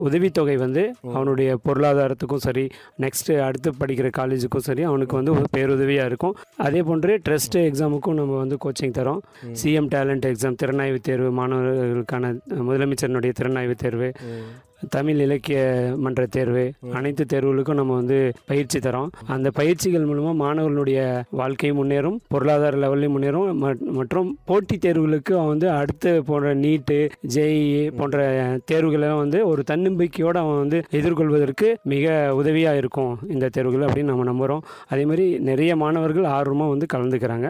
உதவித்தொகை வந்து அவனுடைய பொருளாதாரத்துக்கும் சரி நெக்ஸ்ட்டு அடுத்து படிக்கிற காலேஜுக்கும் சரி அவனுக்கு வந்து ஒரு பேருதவியாக இருக்கும் அதே போன்று ட்ரஸ்ட் எக்ஸாமுக்கும் நம்ம வந்து கோச்சிங் தரோம் சிஎம் டேலண்ட் எக்ஸாம் திறனாய்வு தேர்வு மாணவர்களுக்கான முதலமைச்சரினுடைய திறனாய்வு தேர்வு தமிழ் இலக்கிய மன்ற தேர்வு அனைத்து தேர்வுகளுக்கும் நம்ம வந்து பயிற்சி தரோம் அந்த பயிற்சிகள் மூலமாக மாணவர்களுடைய வாழ்க்கையும் முன்னேறும் பொருளாதார லெவல்லையும் முன்னேறும் மட்- மற்றும் போட்டித் தேர்வுகளுக்கு அவன் வந்து அடுத்து போன்ற நீட்டு ஜேஇ போன்ற தேர்வுகளெல்லாம் வந்து ஒரு தன்னம்பிக்கையோடு அவன் வந்து எதிர்கொள்வதற்கு மிக உதவியாக இருக்கும் இந்த தேர்வுகள் அப்படின்னு நம்ம நம்புகிறோம் அதே மாதிரி நிறைய மாணவர்கள் ஆர்வமாக வந்து கலந்துக்கிறாங்க